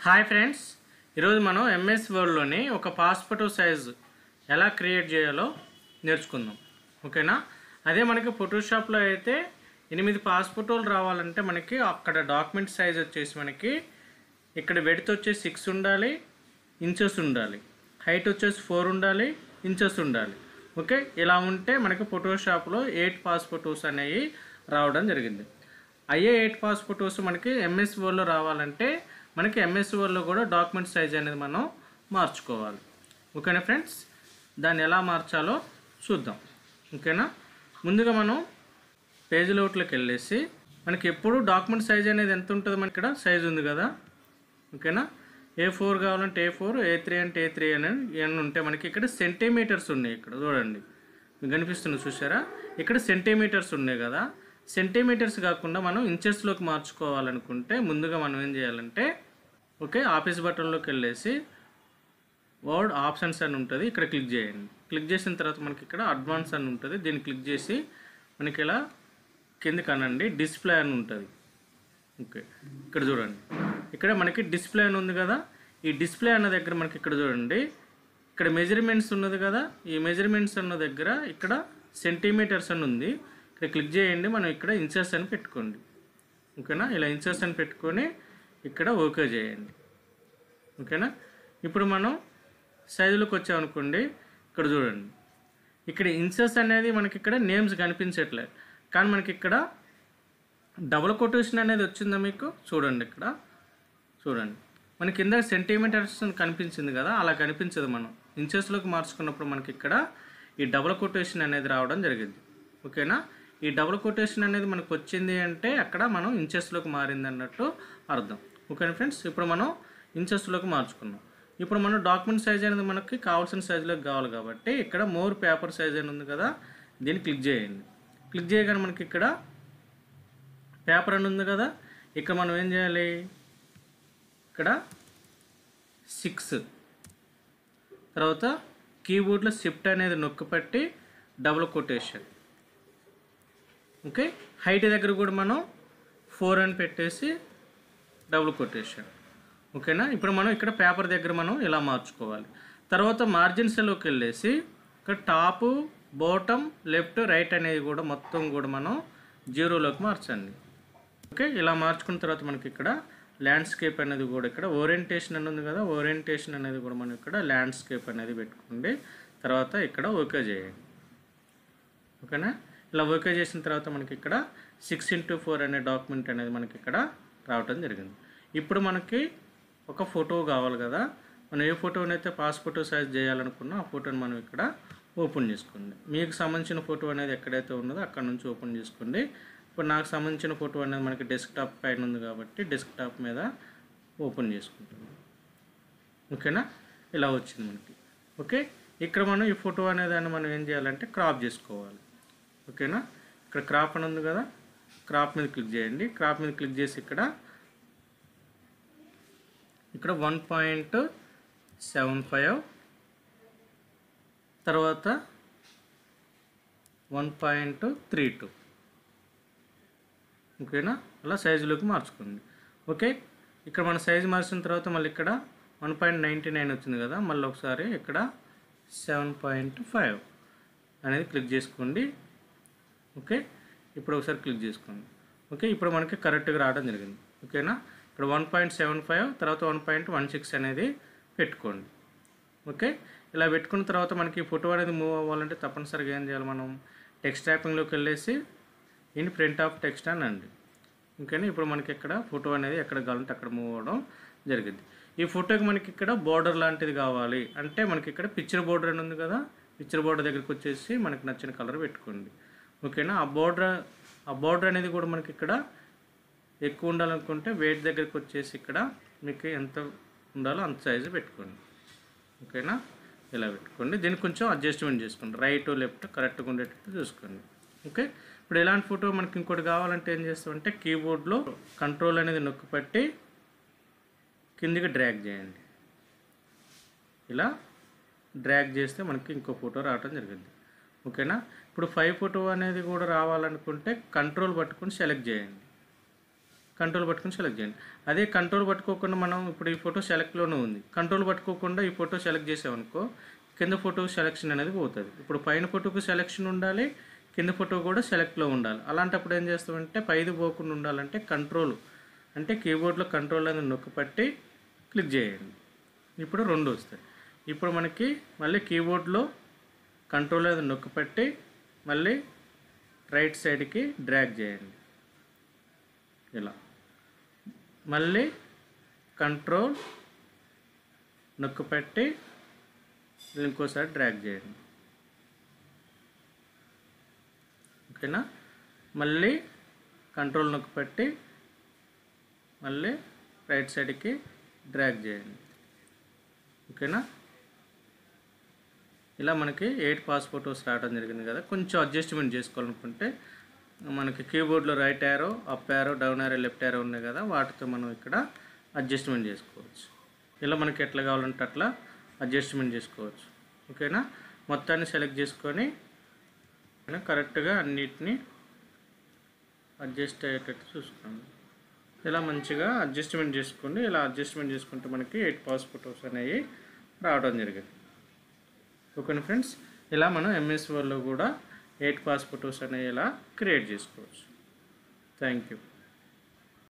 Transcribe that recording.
hi friends ఈరోజు మనం MS వర్డ్లోని ఒక పాస్పోర్ట్ సైజ్ ఎలా క్రియేట్ చేయాలో నేర్చుకుందాం ఓకేనా అదే మనకి ఫోటోషాప్లో అయితే ఎనిమిది పాస్పోర్ట్లు రావాలంటే మనకి అక్కడ డాక్యుమెంట్ సైజ్ వచ్చేసి మనకి ఇక్కడ వెడత్ వచ్చేసి సిక్స్ ఉండాలి ఇంచెస్ ఉండాలి హైట్ వచ్చేసి ఫోర్ ఉండాలి ఇంచెస్ ఉండాలి ఓకే ఇలా ఉంటే మనకి ఫోటోషాప్లో ఎయిట్ పాస్పోర్ట్స్ అనేవి రావడం జరిగింది అయ్యే ఎయిట్ పాస్పోర్ట్స్ మనకి ఎంఎస్ వర్డ్లో రావాలంటే మనకి ఎంఎస్ వర్డ్లో కూడా డాక్యుమెంట్ సైజ్ అనేది మనం మార్చుకోవాలి ఓకేనా ఫ్రెండ్స్ దాన్ని ఎలా మార్చాలో చూద్దాం ఓకేనా ముందుగా మనం పేజ్ లోట్లోకి వెళ్ళేసి మనకి ఎప్పుడు డాక్యుమెంట్ సైజ్ అనేది ఎంత ఉంటుంది మనకి ఇక్కడ సైజ్ ఉంది కదా ఓకేనా ఏ ఫోర్ కావాలంటే ఏ ఫోర్ ఏ త్రీ అంటే ఏ త్రీ అని ఇవన్నీ ఉంటే మనకి ఇక్కడ సెంటీమీటర్స్ ఉన్నాయి ఇక్కడ చూడండి మీకు కనిపిస్తుంది చూసారా ఇక్కడ సెంటీమీటర్స్ ఉన్నాయి కదా సెంటీమీటర్స్ కాకుండా మనం ఇంచెస్లోకి మార్చుకోవాలనుకుంటే ముందుగా మనం ఏం చేయాలంటే ఓకే ఆఫీస్ బటన్లోకి వెళ్ళేసి వర్డ్ ఆప్షన్స్ అని ఉంటుంది ఇక్కడ క్లిక్ చేయండి క్లిక్ చేసిన తర్వాత మనకి ఇక్కడ అడ్వాన్స్ అని ఉంటుంది దీన్ని క్లిక్ చేసి మనకి ఇలా కిందకి అనండి డిస్ప్లే అని ఉంటుంది ఓకే ఇక్కడ చూడండి ఇక్కడ మనకి డిస్ప్లే అని ఉంది కదా ఈ డిస్ప్లే అన్న దగ్గర మనకి ఇక్కడ చూడండి ఇక్కడ మెజర్మెంట్స్ ఉన్నది కదా ఈ మెజర్మెంట్స్ అన్న దగ్గర ఇక్కడ సెంటీమీటర్స్ అని ఉంది ఇక్కడ క్లిక్ చేయండి మనం ఇక్కడ ఇంచెస్ అని పెట్టుకోండి ఓకేనా ఇలా ఇంచెస్ అని పెట్టుకొని ఇక్కడ ఓకే చేయండి ఓకేనా ఇప్పుడు మనం సైజులోకి వచ్చామనుకోండి ఇక్కడ చూడండి ఇక్కడ ఇంచెస్ అనేది మనకి ఇక్కడ నేమ్స్ కనిపించట్లేదు కానీ మనకి ఇక్కడ డబుల్ కొటేషన్ అనేది వచ్చిందా మీకు చూడండి ఇక్కడ చూడండి మన కింద సెంటీమీటర్స్ కనిపించింది కదా అలా కనిపించదు మనం ఇంచెస్లోకి మార్చుకున్నప్పుడు మనకి ఇక్కడ ఈ డబుల్ కొటేషన్ అనేది రావడం జరిగింది ఓకేనా ఈ డబుల్ కొటేషన్ అనేది మనకు వచ్చింది అంటే అక్కడ మనం ఇంచెస్లోకి మారింది అన్నట్టు అర్థం ఓకేనా ఫ్రెండ్స్ ఇప్పుడు మనం ఇంచెస్లోకి మార్చుకున్నాం ఇప్పుడు మనం డాక్యుమెంట్ సైజ్ అనేది మనకి కావాల్సిన సైజులోకి కావాలి కాబట్టి ఇక్కడ మోర్ పేపర్ సైజ్ అని ఉంది కదా దీన్ని క్లిక్ చేయండి క్లిక్ చేయగానే మనకి ఇక్కడ పేపర్ అని ఉంది కదా ఇక్కడ మనం ఏం చేయాలి ఇక్కడ సిక్స్ తర్వాత కీబోర్డ్లో షిఫ్ట్ అనేది నొక్కిపెట్టి డబుల్ కొటేషన్ ఓకే హైట్ దగ్గర కూడా మనం ఫోర్ అని పెట్టేసి డబుల్ కొటేషన్ ఓకేనా ఇప్పుడు మనం ఇక్కడ పేపర్ దగ్గర మనం ఇలా మార్చుకోవాలి తర్వాత మార్జిన్స్లోకి వెళ్ళేసి ఇక్కడ టాపు బాటమ్ లెఫ్ట్ రైట్ అనేది కూడా మొత్తం కూడా మనం జీరోలోకి మార్చండి ఓకే ఇలా మార్చుకున్న తర్వాత మనకి ఇక్కడ ల్యాండ్స్కేప్ అనేది కూడా ఇక్కడ ఓరియంటేషన్ అని ఉంది కదా ఓరియంటేషన్ అనేది కూడా మనం ఇక్కడ ల్యాండ్స్కేప్ అనేది పెట్టుకోండి తర్వాత ఇక్కడ ఓకే చేయండి ఓకేనా ఇలా ఓకే చేసిన తర్వాత మనకి ఇక్కడ సిక్స్ ఇంటూ ఫోర్ అనే డాక్యుమెంట్ అనేది మనకి ఇక్కడ రావటం జరిగింది ఇప్పుడు మనకి ఒక ఫోటో కావాలి కదా మనం ఏ ఫోటోని అయితే పాస్పోర్ట్ సైజ్ చేయాలనుకున్నా ఆ ఫోటోని మనం ఇక్కడ ఓపెన్ చేసుకోండి మీకు సంబంధించిన ఫోటో అనేది ఎక్కడైతే ఉన్నదో అక్కడ నుంచి ఓపెన్ చేసుకోండి ఇప్పుడు నాకు సంబంధించిన ఫోటో అనేది మనకి డెస్క్టాప్ పైన ఉంది కాబట్టి డెస్క్టాప్ మీద ఓపెన్ చేసుకుంటాం ఓకేనా ఇలా వచ్చింది మనకి ఓకే ఇక్కడ మనం ఈ ఫోటో అనే దాన్ని మనం ఏం చేయాలంటే క్రాప్ చేసుకోవాలి ఓకేనా ఇక్కడ క్రాప్ అని ఉంది కదా క్రాప్ మీద క్లిక్ చేయండి క్రాప్ మీద క్లిక్ చేసి ఇక్కడ ఇక్కడ వన్ పాయింట్ సెవెన్ ఫైవ్ తర్వాత వన్ పాయింట్ త్రీ టూ ఓకేనా అలా సైజులోకి మార్చుకోండి ఓకే ఇక్కడ మన సైజు మార్చిన తర్వాత మళ్ళీ ఇక్కడ వన్ పాయింట్ నైంటీ నైన్ వచ్చింది కదా మళ్ళీ ఒకసారి ఇక్కడ సెవెన్ పాయింట్ ఫైవ్ అనేది క్లిక్ చేసుకోండి ఓకే ఇప్పుడు ఒకసారి క్లిక్ చేసుకోండి ఓకే ఇప్పుడు మనకి కరెక్ట్గా రావడం జరిగింది ఓకేనా ఇక్కడ వన్ పాయింట్ సెవెన్ ఫైవ్ తర్వాత వన్ పాయింట్ వన్ సిక్స్ అనేది పెట్టుకోండి ఓకే ఇలా పెట్టుకున్న తర్వాత మనకి ఫోటో అనేది మూవ్ అవ్వాలంటే తప్పనిసరిగా ఏం చేయాలి మనం టెక్స్ట్ టైపింగ్లోకి వెళ్ళేసి ఇన్ ప్రింట్ ఆఫ్ టెక్స్ట్ అని అండి ఓకేనా ఇప్పుడు మనకి ఇక్కడ ఫోటో అనేది ఎక్కడ కావాలంటే అక్కడ మూవ్ అవ్వడం జరిగింది ఈ ఫోటోకి మనకి ఇక్కడ బోర్డర్ లాంటిది కావాలి అంటే మనకి ఇక్కడ పిక్చర్ బోర్డర్ అని ఉంది కదా పిక్చర్ బోర్డర్ దగ్గరికి వచ్చేసి మనకి నచ్చిన కలర్ పెట్టుకోండి ఓకేనా ఆ బోర్డర్ ఆ బోర్డర్ అనేది కూడా మనకి ఇక్కడ ఎక్కువ ఉండాలనుకుంటే వెయిట్ దగ్గరికి వచ్చేసి ఇక్కడ మీకు ఎంత ఉండాలో అంత సైజు పెట్టుకోండి ఓకేనా ఇలా పెట్టుకోండి దీన్ని కొంచెం అడ్జస్ట్మెంట్ చేసుకోండి రైట్ లెఫ్ట్ కరెక్ట్గా ఉండేటట్టు చూసుకోండి ఓకే ఇప్పుడు ఇలాంటి ఫోటో మనకి ఇంకోటి కావాలంటే ఏం చేస్తామంటే కీబోర్డ్లో కంట్రోల్ అనేది నొక్కి పట్టి కిందికి డ్రాగ్ చేయండి ఇలా డ్రాగ్ చేస్తే మనకి ఇంకో ఫోటో రావడం జరిగింది ఓకేనా ఇప్పుడు ఫైవ్ ఫోటో అనేది కూడా రావాలనుకుంటే కంట్రోల్ పట్టుకొని సెలెక్ట్ చేయండి కంట్రోల్ పట్టుకొని సెలెక్ట్ చేయండి అదే కంట్రోల్ పట్టుకోకుండా మనం ఇప్పుడు ఈ ఫోటో సెలెక్ట్లోనే ఉంది కంట్రోల్ పట్టుకోకుండా ఈ ఫోటో సెలెక్ట్ చేసామనుకో కింద ఫోటో సెలెక్షన్ అనేది పోతుంది ఇప్పుడు పైన ఫోటోకు సెలెక్షన్ ఉండాలి కింద ఫోటో కూడా సెలెక్ట్లో ఉండాలి అలాంటప్పుడు ఏం చేస్తామంటే పైది పోకుండా ఉండాలంటే కంట్రోల్ అంటే కీబోర్డ్లో కంట్రోల్ అనేది నొక్కి పట్టి క్లిక్ చేయండి ఇప్పుడు రెండు వస్తాయి ఇప్పుడు మనకి మళ్ళీ కీబోర్డ్లో కంట్రోల్ అనేది నొక్కి పట్టి మళ్ళీ రైట్ సైడ్కి డ్రాగ్ చేయండి ఇలా మళ్ళీ కంట్రోల్ నొక్కి పెట్టి ఇంకోసారి డ్రాగ్ చేయండి ఓకేనా మళ్ళీ కంట్రోల్ నొక్కి పెట్టి మళ్ళీ రైట్ సైడ్కి డ్రాగ్ చేయండి ఓకేనా ఇలా మనకి ఎయిట్ పాస్ ఫోటోస్ రావడం జరిగింది కదా కొంచెం అడ్జస్ట్మెంట్ చేసుకోవాలనుకుంటే మనకి కీబోర్డ్లో right arrow up arrow down arrow left arrow ఉన్నాయి కదా వాటితో మనం ఇక్కడ అడ్జస్ట్మెంట్ చేసుకోవచ్చు ఇలా మనకి ఎట్లా కావాలంటే అట్లా అడ్జస్ట్మెంట్ చేసుకోవచ్చు ఓకేనా మొత్తాన్ని సెలెక్ట్ చేసుకొని కరెక్ట్గా అన్నిటినీ అడ్జస్ట్ అయ్యేటట్టు చూసుకోండి ఇలా మంచిగా అడ్జస్ట్మెంట్ చేసుకోండి ఇలా అడ్జస్ట్మెంట్ చేసుకుంటే మనకి ఎయిట్ పాస్ ఫోటోస్ అనేవి రావడం జరిగింది ఓకేనా ఫ్రెండ్స్ ఇలా మనం ఎంఎస్ వర్డ్లో కూడా ఎయిట్ పాస్ ఫోటోస్ అనేవి ఇలా క్రియేట్ చేసుకోవచ్చు థ్యాంక్ యూ